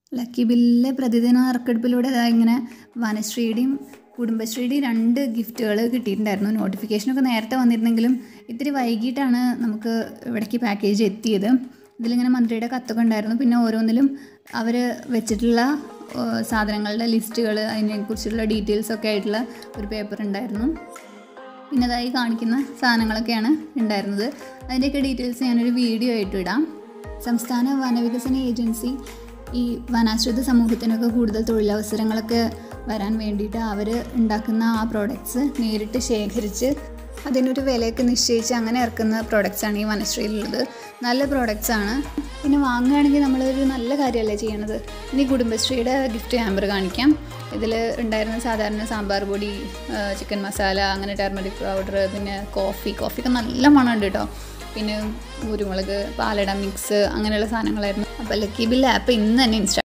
lucky ബില്ലിലെ പ്രതിദിന നറുക്കെടുപ്പിലൂടെ ഇതാ ഇങ്ങനെ വനശ്രീയുടെയും കുടുംബശ്രീയുടെയും രണ്ട് ഗിഫ്റ്റുകൾ കിട്ടിയിട്ടുണ്ടായിരുന്നു നോട്ടിഫിക്കേഷനൊക്കെ നേരത്തെ വന്നിരുന്നെങ്കിലും ഇത്തിരി വൈകിട്ടാണ് നമുക്ക് ഇവിടേക്ക് പാക്കേജ് എത്തിയത് ഇതിലിങ്ങനെ മന്ത്രിയുടെ കത്തൊക്കെ ഉണ്ടായിരുന്നു പിന്നെ ഓരോന്നിലും അവർ വെച്ചിട്ടുള്ള ഏഹ്, സാധനങ്ങളുടെ ലിസ്റ്റുകൾ അതിനെക്കുറിച്ചുള്ള ഡീറ്റെയിൽസ് ഒക്കെ ആയിട്ടുള്ള ഒരു പേപ്പർ ഉണ്ടായിരുന്നു പിന്നെ അതായി കാണിക്കുന്ന സാധനങ്ങളൊക്കെയാണ് ഉണ്ടായിരുന്നത് അതിൻ്റെയൊക്കെ ഡീറ്റെയിൽസ് ഞാനൊരു വീഡിയോ ആയിട്ട് ഇടാം സംസ്ഥാന വനവികസന ഏജൻസി ഈ വനാശ്രിത സമൂഹത്തിനൊക്കെ കൂടുതൽ തൊഴിലവസരങ്ങളൊക്കെ വരാൻ വേണ്ടിയിട്ട് അവർ ഉണ്ടാക്കുന്ന ആ പ്രോഡക്റ്റ്സ് നേരിട്ട് ശേഖരിച്ച് അതിനൊരു വിലയൊക്കെ നിശ്ചയിച്ച് അങ്ങനെ ഇറക്കുന്ന പ്രോഡക്റ്റ്സ് ആണ് ഈ വനശ്രീയിലുള്ളത് നല്ല പ്രോഡക്റ്റ്സ് ആണ് പിന്നെ വാങ്ങുകയാണെങ്കിൽ നമ്മളൊരു നല്ല കാര്യമല്ലേ ചെയ്യണത് ഇനി കുടുംബശ്രീയുടെ ഗിഫ്റ്റ് ഹാമ്പർ കാണിക്കാം ഇതിൽ ഉണ്ടായിരുന്ന സാധാരണ സാമ്പാർ പൊടി ചിക്കൻ മസാല അങ്ങനെ ടെർമറിക് പൗഡർ പിന്നെ കോഫി കോഫിക്ക് നല്ല മണമുണ്ട് കേട്ടോ പിന്നെ കുരുമുളക് പാലട മിക്സ് അങ്ങനെയുള്ള സാധനങ്ങളായിരുന്നു അപ്പോൾ ലക്കി ബിൽ ആപ്പ് ഇന്ന് തന്നെ ഇൻസ്റ്റാൾ